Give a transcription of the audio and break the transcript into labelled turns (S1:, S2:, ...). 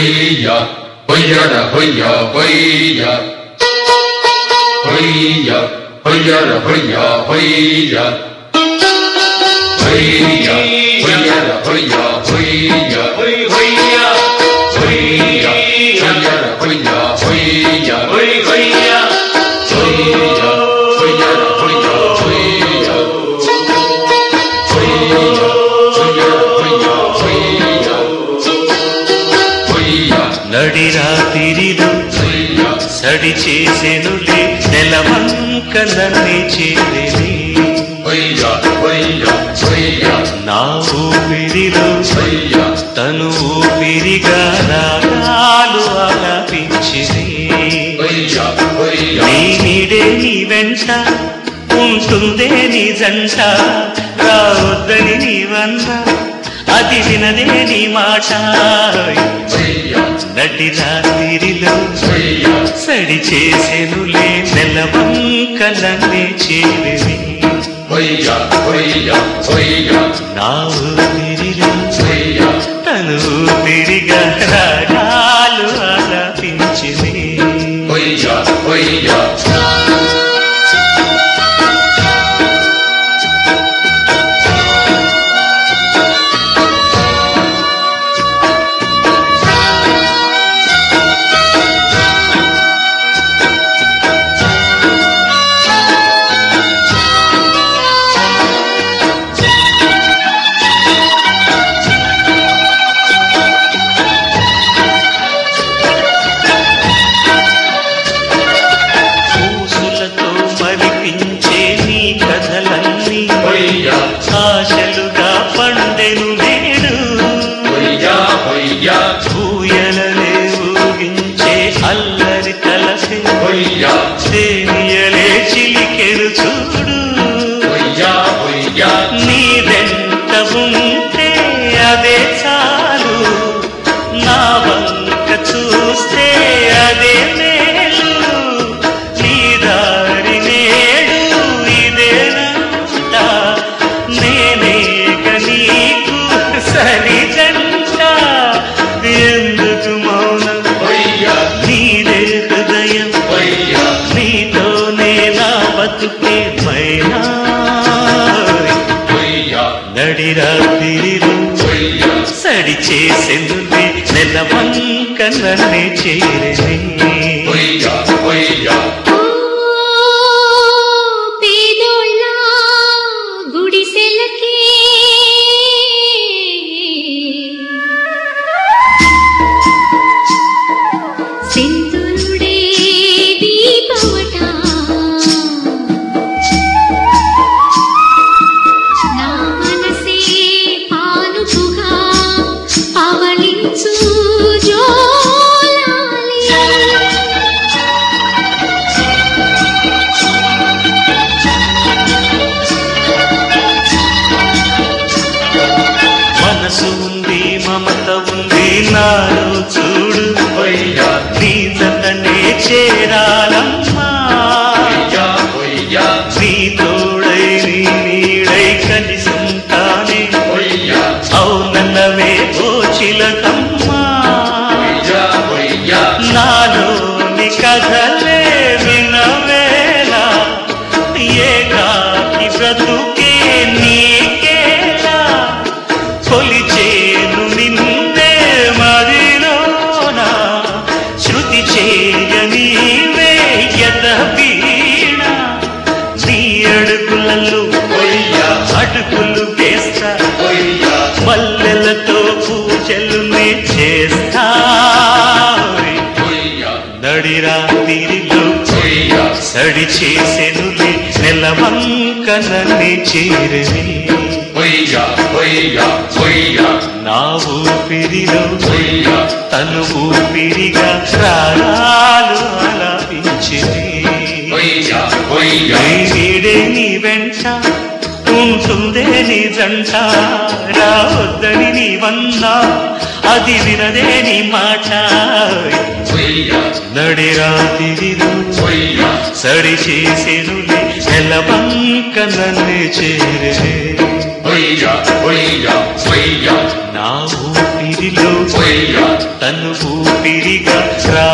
S1: హొయ్య హొయ్యర హొయ్య హొయ్య హొయ్య హొయ్యర హొయ్య హొయ్య హొయ్య హొయ్యర హొయ్య హొయ్య
S2: హొయ్ హొయ్య
S1: హొయ్య హొయ్యర హొయ్య హొయ్య
S2: హొయ్ హొయ్య
S1: హొయ్య హొయ్యర హొయ్య హొయ్య హొయ్య హొయ్యర హొయ్య హొయ్య హొయ్య
S2: నడి రాత్రిలో
S1: హొయ్య
S2: సడి చేసెనులే నెలవంక నన్ను చేరిని
S1: హొయ్య హొయ్య హొయ్య
S2: నా ఊపిరిలో
S1: హొయ్య
S2: తను ఊపిరిగా రాగాలు ఆలపించింది
S1: హొయ్య హొయ్య
S2: నీ నీడే నీ వెంట ఉంటుందే నీ జంట రావద్దని నీవన్నా అది వినదే నీ మాట
S1: హొయ్య
S2: నటి రాత్రిలో
S1: హొయ్య
S2: సడి చేసెనులే నెలవంకలన్నే చేరివి
S1: హొయ్య హొయ్య హొయ్య
S2: నా ఊపిరిలో
S1: హొయ్య
S2: తను ఊపిరిగా రాగాలు ఆలపించింది
S1: హొయ్య హొయ్య
S2: పూసులతో మరిపించే నీ కథలన్నీ
S1: హొయ్య
S2: ఆశలుగా పండెను నేడు
S1: హొయ్య హొయ్య
S2: ఊయలలే ఊగించే అల్లరి తలసే
S1: హొయ్య
S2: తేనియలే చిలికెడు చూడు
S1: హొయ్య హొయ్య
S2: నీ వెంట ఉంటే అదే చాలు నా వంక చూస్తే అదే మేలు నీ దారి నేడు ఇదేనంట నేనేక నీకు సరిజంట ఎందుకు మౌనం
S1: హొయ్య
S2: నీదే హృదయం
S1: హొయ్య
S2: నీతోనే నా బతుకే మైనా
S1: హొయ్య
S2: నడి రాత్రిలో
S1: హొయ్య
S2: సడి చేసెందులే నెలవంక నన్నే చేరని
S1: హొయ్య హొయ్య
S3: పేదోళ్ళ గుడిసెలకి సింధుడే దీపవట నా మనసే పానుపుగా పవళించు జోలాలి
S2: మనసు ఉంది మమత ఉంది నాలో చూడు
S1: హొయ్య
S2: నీ జతనే చేరాలమ్మా
S1: హొయ్య హొయ్య
S2: నీ తోడై నీ నీడై కలిసుంటానే
S1: హొయ్య
S2: అవునన్నవే ఓ చిలకమ్మా
S1: హొయ్య హొయ్య
S2: నాలోని కథలే వినవేలా ఏకాకి బ్రతుకే నీకేలా కొలిచేను నిన్నే మదిలోన శృతి చేయని వేయత వీణ నీ అడుగులలో
S1: హొయ్య
S2: అడుగులు వేస్తా
S1: హొయ్య
S2: మల్లెలతో పూజలు నే చేస్తా
S1: హొయ్య
S2: నడి రాత్రిలో
S1: హొయ్య
S2: సడి చేసెనులే నెలవంక నన్ను చేరని
S1: హొయ్య హొయ్య హొయ్య
S2: నా ఊపిరిలో
S1: హొయ్య
S2: తను ఊపిరిగా రాగాలు ఆలాపించింది
S1: హొయ్య హొయ్య
S2: నీ నీడే నీ వెంట ఉంటుందే నీ జంట రావద్దని నీవన్నా అది వినదే నీ మాట
S1: హొయ్య
S2: నడి రాత్రిలో
S1: హొయ్య
S2: సడి చేసెనులే నెలవంక నన్ను చేరే
S1: హొయ్యా హొయ్యా హొయ్యా
S2: నా ఊపిరిలో
S1: హొయ్యా
S2: తను ఊపిరిగా రా